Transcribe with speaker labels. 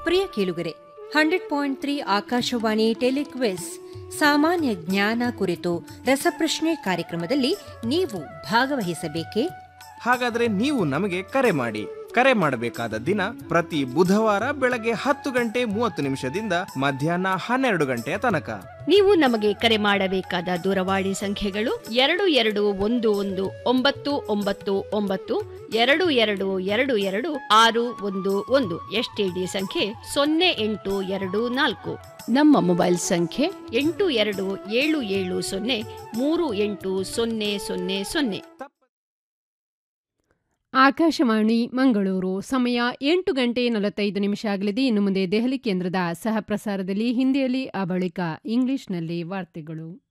Speaker 1: ಪ್ರಿಯ ಕೇಳುಗರೆ hundred point three Akashvani telequiz ಸಾಮಾನ್ಯ ಜ್ಞಾನ ಕುರಿತು ರಸಪ್ರಶ್ನೆ ಕಾರ್ಯಕ್ರಮದಲ್ಲಿ ನೀವು ಭಾಗವಹಿಸಬೇಕೇ
Speaker 2: ಹಾಗಾದ್ರೆ ನೀವು ನಮಗೆ ಕರೆ ಮಾಡಿ ಕರೆ ಮಾಡಬೇಕಾದ ದಿನ ಪ್ರತಿ ಬುಧವಾರ ಬೆಳಗ್ಗೆ ಹತ್ತು ಗಂಟೆ ಮೂವತ್ತು ನಿಮಿಷದಿಂದ ಮಧ್ಯಾಹ್ನ ಹನ್ನೆರಡು ಗಂಟೆಯ ತನಕ
Speaker 3: ನೀವು ನಮಗೆ ಕರೆ ಮಾಡಬೇಕಾದ ದೂರವಾಣಿ ಸಂಖ್ಯೆಗಳು ಎರಡು ಎರಡು ಒಂದು ಒಂದು ಒಂಬತ್ತು ಒಂಬತ್ತು ಒಂಬತ್ತು ಎರಡು ಎರಡು ಎರಡು ಎರಡು ಆರು ಒಂದು ಒಂದು ಎಸ್ಟಿಡಿ ಸಂಖ್ಯೆ ಸೊನ್ನೆ ಎಂಟು ಎರಡು ನಾಲ್ಕು ನಮ್ಮ ಮೊಬೈಲ್ ಸಂಖ್ಯೆ ಎಂಟು ಎರಡು ಏಳು ಏಳು ಸೊನ್ನೆ ಮೂರು ಎಂಟು ಸೊನ್ನೆ ಸೊನ್ನೆ ಸೊನ್ನೆ
Speaker 4: ಆಕಾಶವಾಣಿ ಮಂಗಳೂರು ಸಮಯ ಎಂಟು ಗಂಟೆ ನಲವತ್ತೈದು ನಿಮಿಷ ಆಗಲಿದೆ ಇನ್ನು ಮುಂದೆ ದೆಹಲಿ ಕೇಂದ್ರದ ಸಹ ಪ್ರಸಾರದಲ್ಲಿ ಹಿಂದಿಯಲ್ಲಿ ಆ ಬಳಿಕ ಇಂಗ್ಲಿಷ್ನಲ್ಲಿ ವಾರ್ತೆಗಳು